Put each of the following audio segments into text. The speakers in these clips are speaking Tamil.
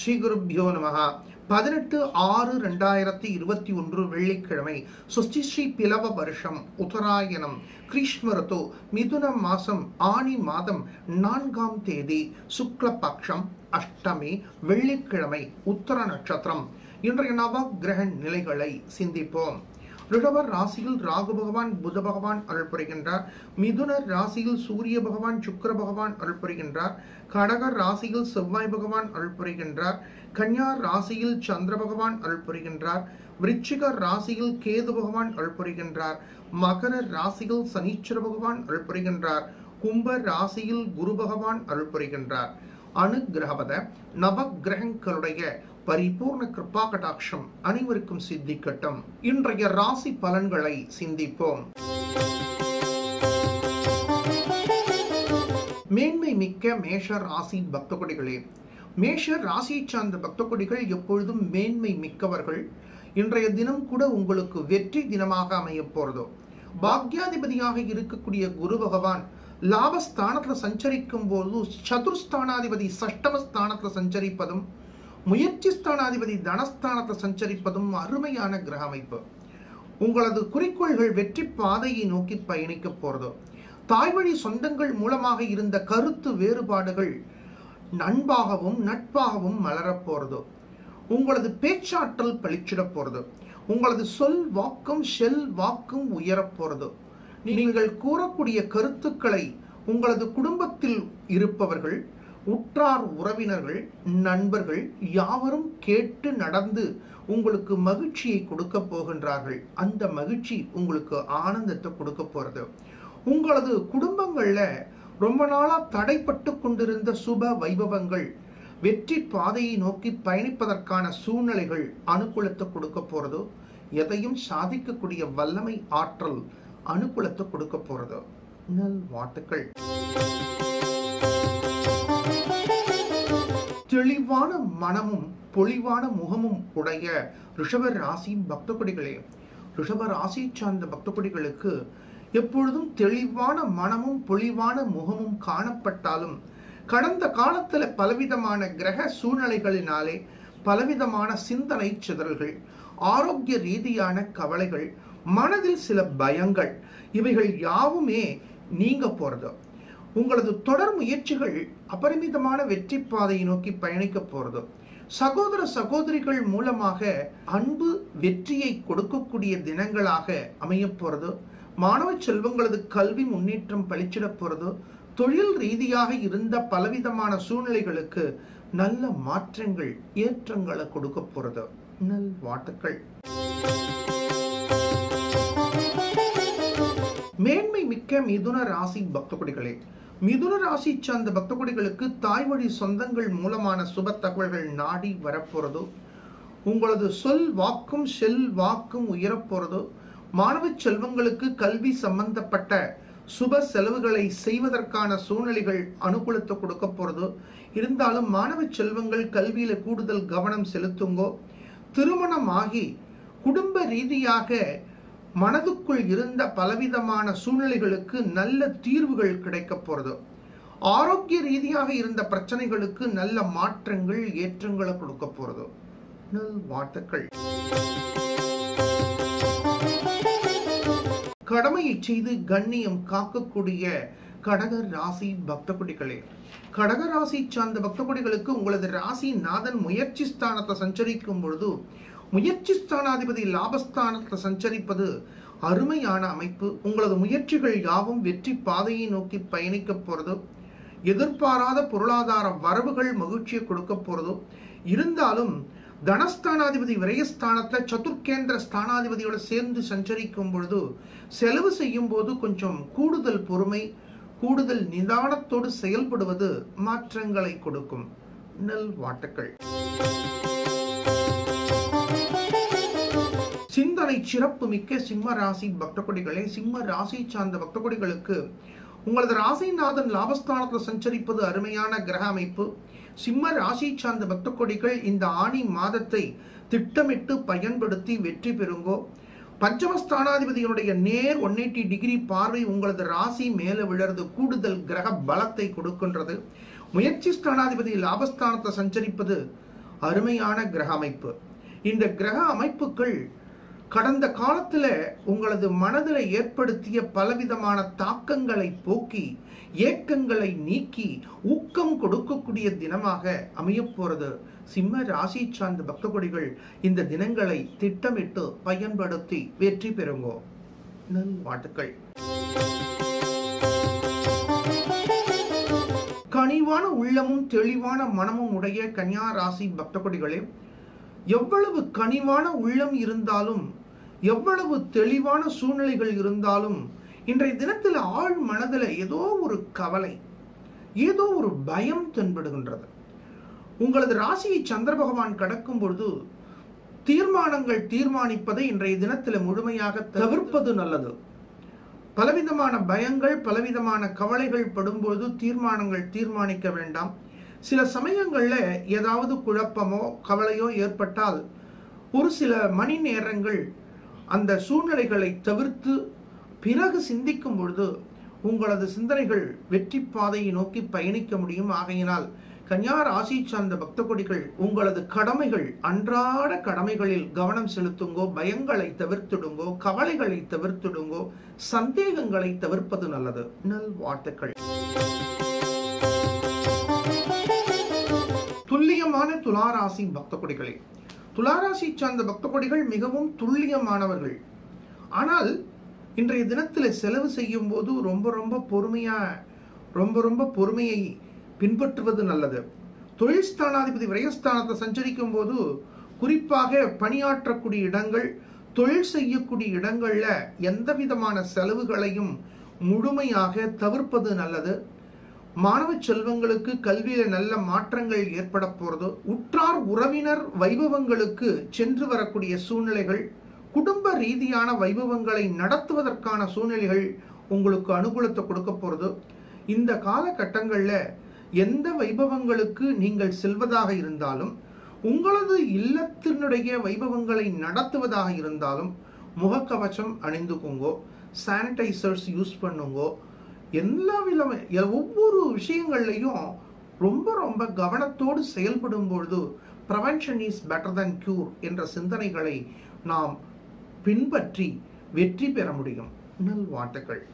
ஸ்ரீ குருப்பியோ நமகா பதினெட்டு ஆறு ரெண்டாயிரத்தி இருபத்தி ஒன்று வெள்ளிக்கிழமை சுஸ்தி ஸ்ரீ பிலவ வருஷம் உத்தராயணம் கிரீஷ்ம ரித்து மிதுன மாசம் ஆணி மாதம் நான்காம் தேதி சுக்லபக்ஷம் அஷ்டமி வெள்ளிக்கிழமை உத்தர நட்சத்திரம் இன்றைய நவ கிரக நிலைகளை சிந்திப்போம் ரிடவர் ராசியில் ராகு பகவான் புத பகவான் அருள் புரிகின்றார் மிதுனர் ராசியில் சூரிய பகவான் சுக்கர பகவான் அருள் புரிகின்றார் கடகர் ராசியில் செவ்வாய் பகவான் அருள் புரிகின்றார் கன்யா ராசியில் சந்திர பகவான் அருள் புரிகின்றார் விருச்சிக ராசியில் கேது பகவான் அருள் புரிகின்றார் மகர ராசியில் சனீஸ்வர பகவான் அருள் புரிகின்றார் கும்ப ராசியில் குரு பகவான் அருள் புரிகின்றார் அனுகிரகவத நவகிரகங்களுடைய பரிபூர்ண கிருபா கடாட்சம் அனைவருக்கும் சித்திக்கட்டும் இன்றைய ராசி பலன்களை சிந்திப்போம் மேன்மை மிக்க மேஷ ராசி பக்த கொடிகளே மேஷ ராசியை சார்ந்த பக்த கொடிகள் எப்பொழுதும் மேன்மை மிக்கவர்கள் இன்றைய தினம் கூட உங்களுக்கு வெற்றி தினமாக அமைய போறதோ பாக்யாதிபதியாக இருக்கக்கூடிய குரு பகவான் லாபஸ்தானத்துல சஞ்சரிக்கும் போது சதுர்ஸ்தானாதிபதி சஷ்டம ஸ்தானத்துல சஞ்சரிப்பதும் முயற்சி ஸ்தானாதிபதி தனஸ்தானத்தை சஞ்சரிப்பதும் அருமையான கிரக அமைப்பு உங்களது குறிக்கோள்கள் வெற்றி பாதையை நோக்கி பயணிக்க போறது தாய்வழி சொந்தங்கள் மூலமாக இருந்த கருத்து வேறுபாடுகள் நண்பாகவும் நட்பாகவும் மலரப் போறது உங்களது பேச்சாற்றல் பளிச்சிட போறது உங்களது சொல் வாக்கும் ஷெல் வாக்கும் உயரப் போறது நீங்கள் கூறக்கூடிய கருத்துக்களை உங்களது குடும்பத்தில் இருப்பவர்கள் உற்றார் உறவினர்கள் நண்பர்கள் யாவரும் கேட்டு நடந்து உங்களுக்கு மகிழ்ச்சியை கொடுக்க போகின்றார்கள் அந்த மகிழ்ச்சி உங்களுக்கு ஆனந்தத்தை கொடுக்க போறது உங்களது குடும்பங்கள்ல ரொம்ப நாளா தடைப்பட்டு கொண்டிருந்த சுப வைபவங்கள் வெற்றி பாதையை நோக்கி பயணிப்பதற்கான சூழ்நிலைகள் அனுகூலத்தை கொடுக்க போறது எதையும் சாதிக்கக்கூடிய வல்லமை ஆற்றல் அனுகூலத்தை கொடுக்க போறது நல் வாழ்த்துக்கள் தெளிவான மனமும் பொலிவான முகமும் உடைய ரிஷப ராசி பக்த கொடிகளே ரிஷப ராசி சார்ந்த பக்த கொடிகளுக்கு எப்பொழுதும் தெளிவான மனமும் பொலிவான முகமும் காணப்பட்டாலும் கடந்த காலத்துல பலவிதமான கிரக சூழ்நிலைகளினாலே பலவிதமான சிந்தனை சிதறல்கள் ஆரோக்கிய ரீதியான கவலைகள் மனதில் சில பயங்கள் இவைகள் யாவுமே நீங்க போறது உங்களது தொடர் முயற்சிகள் அபரிமிதமான வெற்றி பாதையை நோக்கி பயணிக்க போறது சகோதர சகோதரிகள் மூலமாக அன்பு வெற்றியை கொடுக்கக்கூடிய தினங்களாக அமைய போறது மாணவ செல்வங்களது கல்வி முன்னேற்றம் பளிச்சிட போறது தொழில் ரீதியாக இருந்த பலவிதமான சூழ்நிலைகளுக்கு நல்ல மாற்றங்கள் ஏற்றங்களை கொடுக்க போறது நல் வாழ்த்துக்கள் மேன்மை மிக்க மிதுன ராசி பக்த கொடிகளே மிதுன ராசி சார்ந்த பக்த கொடிகளுக்கு தாய் வழி சொந்தங்கள் மூலமான சுப தகவல்கள் நாடி வரப்போறது உங்களது சொல் வாக்கும் செல் வாக்கும் உயரப்போறது மாணவ செல்வங்களுக்கு கல்வி சம்பந்தப்பட்ட சுப செலவுகளை செய்வதற்கான சூழ்நிலைகள் அனுகூலத்தை கொடுக்க போறது இருந்தாலும் மாணவ செல்வங்கள் கல்வியில கூடுதல் கவனம் செலுத்துங்கோ திருமணமாகி குடும்ப ரீதியாக மனதுக்குள் இருந்த பலவிதமான சூழ்நிலைகளுக்கு நல்ல தீர்வுகள் கிடைக்க போறது ஆரோக்கிய ரீதியாக இருந்த பிரச்சனைகளுக்கு நல்ல மாற்றங்கள் ஏற்றங்களை கொடுக்க போறது நல் வாழ்த்துக்கள் கடமையை செய்து கண்ணியம் காக்கக்கூடிய கடக ராசி பக்த குடிகளே கடக ராசி சார்ந்த பக்த குடிகளுக்கு உங்களது ராசி நாதன் முயற்சி ஸ்தானத்தை சஞ்சரிக்கும் பொழுது முயற்சி ஸ்தானாதிபதி லாபஸ்தானத்தை சஞ்சரிப்பது அருமையான அமைப்பு உங்களது முயற்சிகள் யாவும் வெற்றி பாதையை நோக்கி பயணிக்க போறது எதிர்பாராத பொருளாதார வரவுகள் மகிழ்ச்சியை கொடுக்க போறது இருந்தாலும் தனஸ்தானாதிபதி விரயஸ்தானத்துல சதுர்கேந்திர ஸ்தானாதிபதியோட சேர்ந்து சஞ்சரிக்கும் பொழுது செலவு செய்யும் போது கொஞ்சம் கூடுதல் பொறுமை கூடுதல் நிதானத்தோடு செயல்படுவது மாற்றங்களை கொடுக்கும் நல் வாட்டுக்கள் சிந்தனை சிறப்பு மிக்க சிம்ம ராசி பக்த கொடிகளே சிம்ம ராசி சார்ந்த பக்த கொடிகளுக்கு உங்களது ராசிநாதன் லாபஸ்தானத்தில் சஞ்சரிப்பது அருமையான கிரக அமைப்பு சிம்ம ராசி சார்ந்த பக்த கொடிகள் இந்த ஆணி மாதத்தை திட்டமிட்டு பயன்படுத்தி வெற்றி பெறுங்கோ பஞ்சமஸ்தானாதிபதியினுடைய நேர் ஒன் எயிட்டி டிகிரி பார்வை உங்களது ராசி மேல விழறது கூடுதல் கிரக பலத்தை கொடுக்கின்றது முயற்சி ஸ்தானாதிபதி லாபஸ்தானத்தை சஞ்சரிப்பது அருமையான கிரக அமைப்பு இந்த கிரக அமைப்புகள் கடந்த காலத்துல உங்களது மனதில் ஏற்படுத்திய பலவிதமான தாக்கங்களை போக்கி ஏக்கங்களை நீக்கி ஊக்கம் கொடுக்கக்கூடிய தினமாக அமையப் போறது சிம்ம ராசி சார்ந்த பக்த கொடிகள் இந்த தினங்களை திட்டமிட்டு பயன்படுத்தி வெற்றி பெறுங்கோ நல்வாழ்த்துக்கள் கனிவான உள்ளமும் தெளிவான மனமும் உடைய கன்னியா ராசி பக்த கொடிகளே எவ்வளவு கனிவான உள்ளம் இருந்தாலும் எவ்வளவு தெளிவான சூழ்நிலைகள் இருந்தாலும் இன்றைய தினத்தில் ஆழ் மனதில் ஏதோ ஒரு கவலை ஏதோ ஒரு பயம் தென்படுகின்றது உங்களது ராசியை சந்திர பகவான் கடக்கும் பொழுது தீர்மானங்கள் தீர்மானிப்பதை இன்றைய தினத்தில் முழுமையாக தவிர்ப்பது நல்லது பலவிதமான பயங்கள் பலவிதமான கவலைகள் படும்போது தீர்மானங்கள் தீர்மானிக்க வேண்டாம் சில சமயங்களில் ஏதாவது குழப்பமோ கவலையோ ஏற்பட்டால் ஒரு சில மணி நேரங்கள் அந்த சூழ்நிலைகளை தவிர்த்து பிறகு சிந்திக்கும் பொழுது உங்களது சிந்தனைகள் வெற்றி பாதையை நோக்கி பயணிக்க முடியும் ஆகையினால் கன்யா ராசி சார்ந்த பக்த கொடிகள் உங்களது கடமைகள் அன்றாட கடமைகளில் கவனம் செலுத்துங்கோ பயங்களை தவிர்த்துடுங்கோ கவலைகளை தவிர்த்துடுங்கோ சந்தேகங்களை தவிர்ப்பது நல்லது நல் வாழ்த்துக்கள் துல்லியமான துளாராசி பக்த கொடிகளே துளாராசி சார்ந்த பக்த கொடிகள் மிகவும் துல்லியமானவர்கள் ஆனால் இன்றைய தினத்தில் செலவு செய்யும் போது ரொம்ப ரொம்ப பொறுமையா ரொம்ப ரொம்ப பொறுமையை பின்பற்றுவது நல்லது தொழில் ஸ்தானாதிபதி விரயஸ்தானத்தை சஞ்சரிக்கும் போது குறிப்பாக பணியாற்றக்கூடிய இடங்கள் தொழில் செய்யக்கூடிய இடங்கள்ல எந்த விதமான செலவுகளையும் முழுமையாக தவிர்ப்பது நல்லது மாணவ செல்வங்களுக்கு கல்வியில நல்ல மாற்றங்கள் ஏற்பட போறது உற்றார் உறவினர் வைபவங்களுக்கு சென்று வரக்கூடிய சூழ்நிலைகள் குடும்ப ரீதியான வைபவங்களை நடத்துவதற்கான சூழ்நிலைகள் உங்களுக்கு அனுகூலத்தை கொடுக்க போறது இந்த காலகட்டங்களில் எந்த வைபவங்களுக்கு நீங்கள் செல்வதாக இருந்தாலும் உங்களது இல்லத்தினுடைய வைபவங்களை நடத்துவதாக இருந்தாலும் முகக்கவசம் அணிந்துக்குங்கோ சானிடைசர்ஸ் யூஸ் பண்ணுங்கோ எல்லா விதமே ஒவ்வொரு விஷயங்கள்லையும் ரொம்ப ரொம்ப கவனத்தோடு செயல்படும் பொழுது prevention is better than cure என்ற சிந்தனைகளை நாம் பின்பற்றி வெற்றி பெற முடியும் நல்வாழ்த்துக்கள்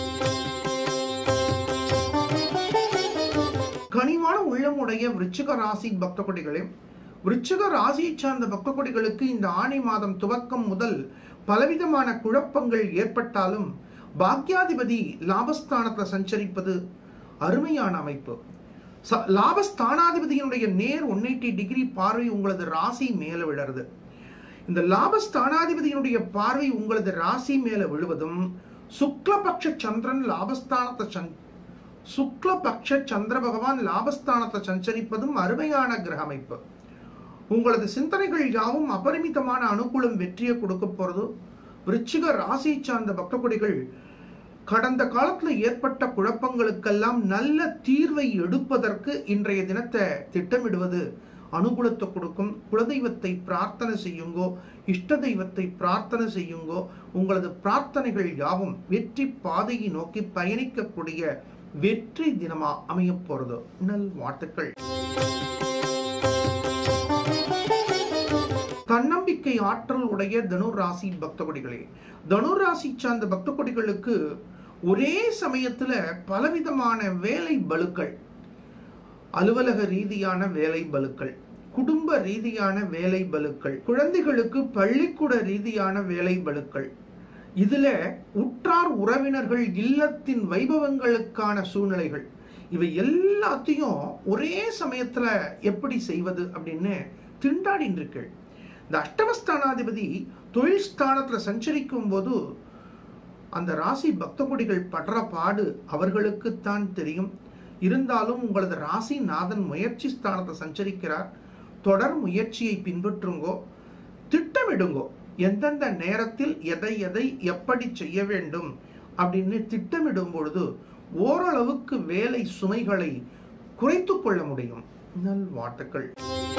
கனிவான உள்ளமுடைய விருச்சிக ராசி பக்த கொடிகளே விருச்சிக ராசியை சார்ந்த பக்த கொடிகளுக்கு இந்த ஆணி மாதம் துவக்கம் முதல் பலவிதமான குழப்பங்கள் ஏற்பட்டாலும் பாக்யாதிபதி லாபஸ்தானத்தை சஞ்சரிப்பது அருமையான அமைப்பு ச- லாபஸ்தானாதிபதியினுடைய நேர் ஒன் டிகிரி பார்வை உங்களது ராசி மேல விழருது இந்த லாபஸ்தானாதிபதியினுடைய பார்வை உங்களது ராசி மேல விழுவதும் சுக்லபக்ஷ சந்திரன் லாபஸ்தானத்தை சந் சுக்லபக்ஷ சந்திர பகவான் லாபஸ்தானத்தை சஞ்சரிப்பதும் அருமையான கிரக அமைப்பு உங்களது சிந்தனைகள் யாவும் அபரிமிதமான அனுகூலம் வெற்றியை கொடுக்க போறது விருச்சிக ராசி சார்ந்த பக்த கொடிகள் கடந்த காலத்துல ஏற்பட்ட குழப்பங்களுக்கெல்லாம் நல்ல தீர்வை எடுப்பதற்கு இன்றைய தினத்தை திட்டமிடுவது அனுகூலத்தை கொடுக்கும் குலதெய்வத்தை பிரார்த்தனை செய்யுங்கோ இஷ்ட தெய்வத்தை பிரார்த்தனை செய்யுங்கோ உங்களது பிரார்த்தனைகள் யாவும் வெற்றி பாதையை நோக்கி பயணிக்கக்கூடிய வெற்றி தினமா அமையப் போறது நல் வாழ்த்துக்கள் தன்னம்பிக்கை ஆற்றல் உடைய தனுர் ராசி பக்த கொடிகளே தனுர் ராசி சார்ந்த பக்த கொடிகளுக்கு ஒரே சமயத்துல பலவிதமான வேலை பலுக்கள் அலுவலக ரீதியான வேலை பலுக்கள் குடும்ப ரீதியான வேலை பலுக்கள் குழந்தைகளுக்கு பள்ளிக்கூட ரீதியான வேலை பலுக்கள் இதுல உற்றார் உறவினர்கள் இல்லத்தின் வைபவங்களுக்கான சூழ்நிலைகள் இவை எல்லாத்தையும் ஒரே சமயத்துல எப்படி செய்வது அப்படின்னு திண்டாடின்னு இருக்கீள் இந்த அஷ்டமஸ்தானாதிபதி தொழில் ஸ்தானத்துல சஞ்சரிக்கும் போது அந்த ராசி பக்த கொடிகள் படுற பாடு அவர்களுக்குத்தான் தெரியும் இருந்தாலும் உங்களது ராசி நாதன் முயற்சி ஸ்தானத்தை சஞ்சரிக்கிறார் தொடர் முயற்சியை பின்பற்றுங்கோ திட்டமிடுங்கோ எந்தெந்த நேரத்தில் எதை எதை எப்படி செய்ய வேண்டும் அப்படின்னு திட்டமிடும் பொழுது ஓரளவுக்கு வேலை சுமைகளை குறைத்துக் கொள்ள முடியும் நல்வாழ்த்துக்கள்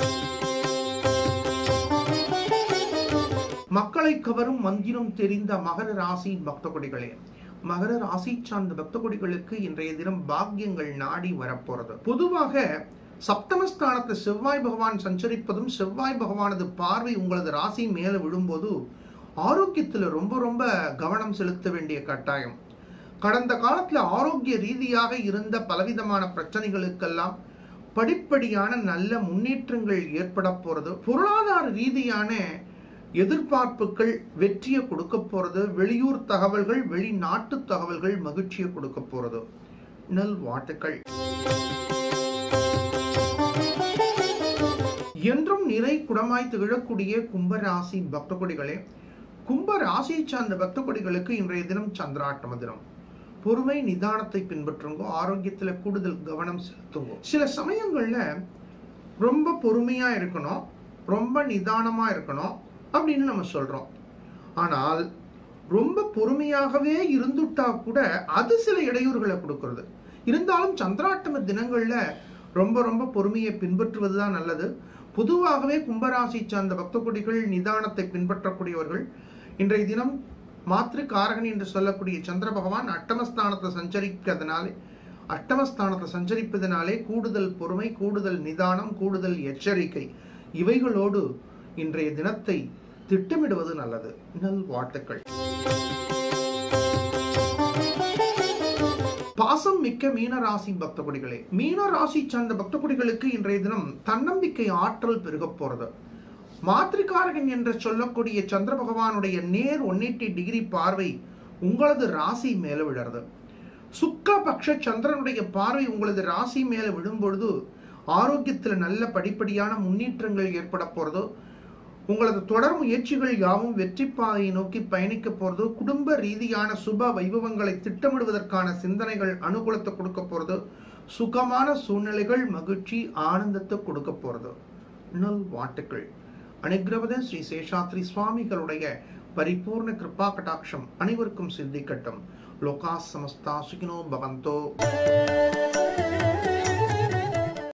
மக்களை கவரும் மந்திரம் தெரிந்த மகர ராசி பக்த கொடிகளே மகர ராசி சார்ந்த பக்த கொடிகளுக்கு இன்றைய தினம் பாக்கியங்கள் நாடி வரப்போறது பொதுவாக சப்தமஸ்தானத்தில் செவ்வாய் பகவான் சஞ்சரிப்பதும் செவ்வாய் பகவானது பார்வை உங்களது ராசி மேலே விழும்போது ஆரோக்கியத்தில் ரொம்ப ரொம்ப கவனம் செலுத்த வேண்டிய கட்டாயம் கடந்த காலத்தில் ஆரோக்கிய ரீதியாக இருந்த பலவிதமான பிரச்சனைகளுக்கெல்லாம் படிப்படியான நல்ல முன்னேற்றங்கள் ஏற்பட போறது பொருளாதார ரீதியான எதிர்பார்ப்புகள் வெற்றியை கொடுக்க போறது வெளியூர் தகவல்கள் வெளிநாட்டு தகவல்கள் மகிழ்ச்சியை கொடுக்க போறது நல் வாழ்த்துக்கள் என்றும் நிறை குடமாய் திகழக்கூடிய கும்பராசி பக்த கொடிகளே கும்ப ராசியை சார்ந்த பக்த கொடிகளுக்கு இன்றைய தினம் சந்திராட்டம தினம் பொறுமை நிதானத்தை பின்பற்றுங்க ஆரோக்கியத்துல கூடுதல் கவனம் செலுத்துங்க சில சமயங்கள்ல ரொம்ப பொறுமையா இருக்கணும் ரொம்ப நிதானமா இருக்கணும் அப்படின்னு நம்ம சொல்றோம் ஆனால் ரொம்ப பொறுமையாகவே இருந்துட்டா கூட அது சில இடையூறுகளை கொடுக்கிறது இருந்தாலும் சந்திராட்டம தினங்கள்ல ரொம்ப ரொம்ப பொறுமையை பின்பற்றுவது தான் நல்லது பொதுவாகவே கும்பராசி சார்ந்த பக்த கொடிகள் நிதானத்தை பின்பற்றக்கூடியவர்கள் இன்றைய தினம் மாத்திரு காரகன் என்று சொல்லக்கூடிய சந்திர பகவான் அட்டமஸ்தானத்தை சஞ்சரிக்கிறதுனாலே அட்டமஸ்தானத்தை சஞ்சரிப்பதனாலே கூடுதல் பொறுமை கூடுதல் நிதானம் கூடுதல் எச்சரிக்கை இவைகளோடு இன்றைய தினத்தை திட்டமிடுவது நல்லது நல் வாழ்த்துக்கள் பாசம் மிக்க மீன ராசி பக்த கொடிகளே மீன ராசி சார்ந்த பக்த கொடிகளுக்கு இன்றைய தினம் தன்னம்பிக்கை ஆற்றல் பெருக போறது மாத்திரிகாரகன் என்று சொல்லக்கூடிய சந்திர பகவானுடைய நேர் ஒன் டிகிரி பார்வை உங்களது ராசி மேல விழறது சுக்கபக்ஷ சந்திரனுடைய பார்வை உங்களது ராசி மேல விழும்பொழுது ஆரோக்கியத்தில் நல்ல படிப்படியான முன்னேற்றங்கள் ஏற்பட போறதோ உங்களது தொடர் முயற்சிகள் யாவும் வெற்றி பாதையை நோக்கி பயணிக்க போறது குடும்ப ரீதியான சுப வைபவங்களை திட்டமிடுவதற்கான சிந்தனைகள் அனுகூலத்தை கொடுக்க போறது சுகமான சூழ்நிலைகள் மகிழ்ச்சி ஆனந்தத்தை கொடுக்க போறது நல் வாட்டுக்கள் அனுகிரவத ஸ்ரீ சேஷாத்ரி சுவாமிகளுடைய பரிபூர்ண கிருபா கடாட்சம் அனைவருக்கும் சித்திக்கட்டும் லோகா சமஸ்தா சுகினோ பவந்தோ